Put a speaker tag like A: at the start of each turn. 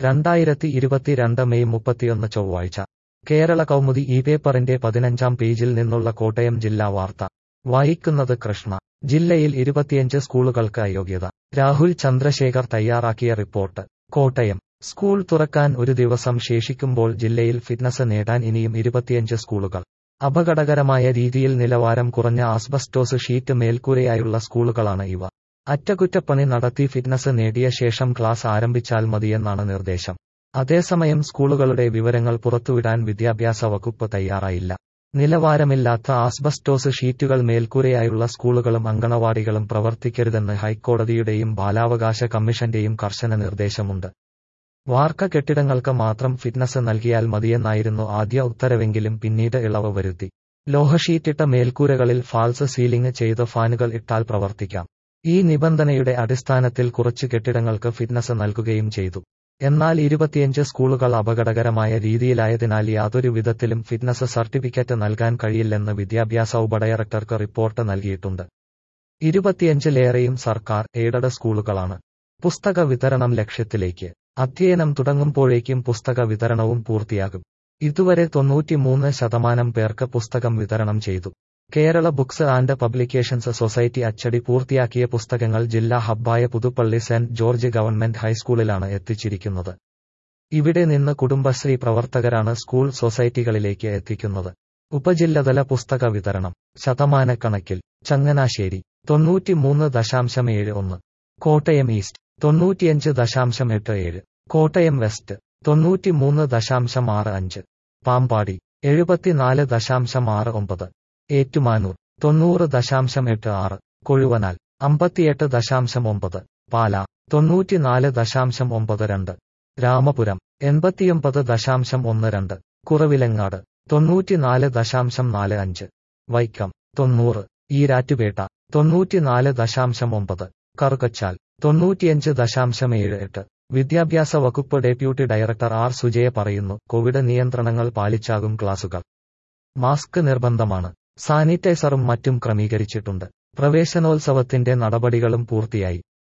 A: രണ്ടായിരത്തി ഇരുപത്തിരണ്ട് മെയ് മുപ്പത്തിയൊന്ന് ചൊവ്വാഴ്ച കേരള കൗമുദി ഈ പേപ്പറിന്റെ പതിനഞ്ചാം പേജിൽ നിന്നുള്ള കോട്ടയം ജില്ലാ വാർത്ത വായിക്കുന്നത് കൃഷ്ണ ജില്ലയിൽ ഇരുപത്തിയഞ്ച് സ്കൂളുകൾക്ക് അയോഗ്യത രാഹുൽ ചന്ദ്രശേഖർ തയ്യാറാക്കിയ റിപ്പോർട്ട് കോട്ടയം സ്കൂൾ തുറക്കാൻ ഒരു ദിവസം ശേഷിക്കുമ്പോൾ ജില്ലയിൽ ഫിറ്റ്നസ് നേടാൻ ഇനിയും ഇരുപത്തിയഞ്ച് സ്കൂളുകൾ അപകടകരമായ രീതിയിൽ നിലവാരം കുറഞ്ഞ ആസ്ബസ്റ്റോസ് ഷീറ്റ് മേൽക്കൂരയായുള്ള സ്കൂളുകളാണ് ഇവ അറ്റകുറ്റപ്പണി നടത്തി ഫിറ്റ്നസ് നേടിയ ശേഷം ക്ലാസ് ആരംഭിച്ചാൽ മതിയെന്നാണ് നിർദ്ദേശം അതേസമയം സ്കൂളുകളുടെ വിവരങ്ങൾ പുറത്തുവിടാൻ വിദ്യാഭ്യാസ വകുപ്പ് തയ്യാറായില്ല നിലവാരമില്ലാത്ത ആസ്ബസ്റ്റോസ് ഷീറ്റുകൾ മേൽക്കൂരയായുള്ള സ്കൂളുകളും അങ്കണവാടികളും പ്രവർത്തിക്കരുതെന്ന് ഹൈക്കോടതിയുടെയും ബാലാവകാശ കമ്മീഷന്റെയും കർശന നിർദ്ദേശമുണ്ട് വാർക്ക കെട്ടിടങ്ങൾക്ക് മാത്രം ഫിറ്റ്നസ് നൽകിയാൽ മതിയെന്നായിരുന്നു ആദ്യ ഉത്തരവെങ്കിലും പിന്നീട് ഇളവ് വരുത്തി ലോഹഷീറ്റിട്ട മേൽക്കൂരകളിൽ ഫാൾസ് സീലിംഗ് ചെയ്ത ഫാനുകൾ ഇട്ടാൽ പ്രവർത്തിക്കാം ഈ നിബന്ധനയുടെ അടിസ്ഥാനത്തിൽ കുറച്ച് കെട്ടിടങ്ങൾക്ക് ഫിറ്റ്നസ് നൽകുകയും ചെയ്തു എന്നാൽ ഇരുപത്തിയഞ്ച് സ്കൂളുകൾ അപകടകരമായ രീതിയിലായതിനാൽ യാതൊരു വിധത്തിലും ഫിറ്റ്നസ് സർട്ടിഫിക്കറ്റ് നൽകാൻ കഴിയില്ലെന്ന് വിദ്യാഭ്യാസ ഉപഡയറക്ടർക്ക് റിപ്പോർട്ട് നൽകിയിട്ടുണ്ട് ഇരുപത്തിയഞ്ചിലേറെയും സർക്കാർ എയ്ഡഡ് സ്കൂളുകളാണ് പുസ്തക വിതരണം ലക്ഷ്യത്തിലേക്ക് അധ്യയനം തുടങ്ങുമ്പോഴേക്കും പുസ്തക വിതരണവും പൂർത്തിയാകും ഇതുവരെ തൊണ്ണൂറ്റിമൂന്ന് ശതമാനം പേർക്ക് പുസ്തകം വിതരണം ചെയ്തു Kerala books and publications society അച്ചടി പൂർത്തിയാക്കിയ പുസ്തകങ്ങൾ ജില്ലാ ഹബ്ബായ പുതുപ്പള്ളി സെന്റ് ജോർജ് ഗവൺമെന്റ് ഹൈസ്കൂളിലാണ് എത്തിച്ചിരിക്കുന്നത് ഇവിടെ നിന്ന് കുടുംബശ്രീ പ്രവർത്തകരാണ് സ്കൂൾ സൊസൈറ്റികളിലേക്ക് എത്തിക്കുന്നത് ഉപജില്ലതല പുസ്തക വിതരണം ശതമാനക്കണക്കിൽ ചങ്ങനാശ്ശേരി തൊണ്ണൂറ്റിമൂന്ന് ദശാംശം ഏഴ് ഒന്ന് കോട്ടയം ഈസ്റ്റ് തൊണ്ണൂറ്റിയഞ്ച് ദശാംശം എട്ട് ഏഴ് കോട്ടയം വെസ്റ്റ് തൊണ്ണൂറ്റിമൂന്ന് ദശാംശം ആറ് അഞ്ച് പാമ്പാടി എഴുപത്തിനാല് ദശാംശം ആറ് ഒമ്പത് ഏറ്റുമാനൂർ തൊണ്ണൂറ് ദശാംശം എട്ട് ആറ് കൊഴുവനാൽ അമ്പത്തിയെട്ട് ദശാംശം ഒമ്പത് പാല തൊണ്ണൂറ്റിനാല് ദശാംശം ഒമ്പത് രണ്ട് രാമപുരം എൺപത്തിയൊമ്പത് ദശാംശം ഒന്ന് രണ്ട് കുറവിലങ്ങാട് തൊണ്ണൂറ്റിനാല് ദശാംശം നാല് അഞ്ച് വൈക്കം തൊണ്ണൂറ് ഈരാറ്റുപേട്ട തൊണ്ണൂറ്റിനാല് ദശാംശം ഒമ്പത് കറുകച്ചാൽ തൊണ്ണൂറ്റിയഞ്ച് ദശാംശം ഏഴ് എട്ട് വിദ്യാഭ്യാസ വകുപ്പ് ഡെപ്യൂട്ടി ഡയറക്ടർ ആർ സുജയ പറയുന്നു കോവിഡ് നിയന്ത്രണങ്ങൾ പാലിച്ചാകും ക്ലാസുകൾ മാസ്ക് നിർബന്ധമാണ് സാനിറ്റൈസറും മറ്റും ക്രമീകരിച്ചിട്ടുണ്ട് പ്രവേശനോത്സവത്തിന്റെ നടപടികളും പൂർത്തിയായി